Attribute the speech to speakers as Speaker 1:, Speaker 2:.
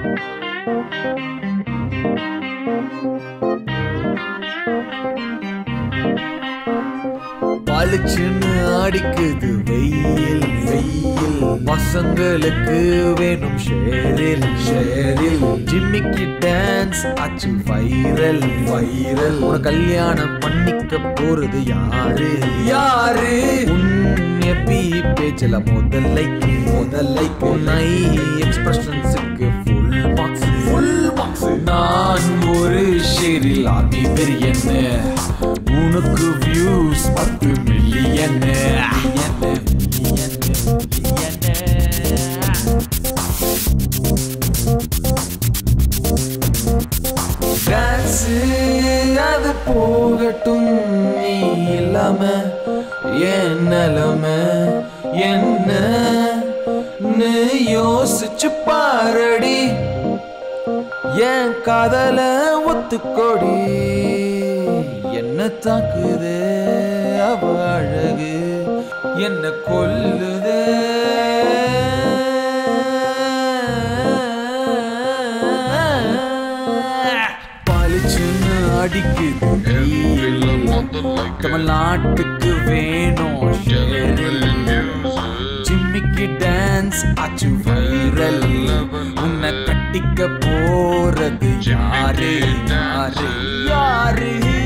Speaker 1: பளிச்சுன்னு அடிக்குது வெயில் வெயில் பசங்களுக்கு வேணும் ஷேரில் ஷேரில் ஜிம்மிக்கு டான்ஸ் ஆச்சு வைரல் வைரல் உன கல்யாணம் பண்ணிக்க போறது யாரு யாரு உன்னி பேச்சல முதல்லைக்கு முதல்லைக்கு நை எக்ஸ்பிரஷன்ஸுக்கு ஃபுல் மார்க்ஸ் ஃபுல் மார்க்ஸ் நான் ஒரு ஷேரில் ஆதி பெரியன்னு உனக்கு வியூஸ் பத்து மில்லியன் அது போகட்டும் நீ இல்லாம என் நிலைமை என்ன யோசிச்சு பாரடி என் காதல ஒத்துக்கொடி என்ன தாக்குது அவ அழகு என்ன கொல்லுது பளிச்சுன்னு அடிக்குது வெயில். தமிழ்நாட்டுக்கு வேணும் ஷேரில். ஜிம்மிக்கு டான்ஸ் ஆச்சு வைரல் உன்னை கட்டிக்க போறது யாரு யாரு யாரு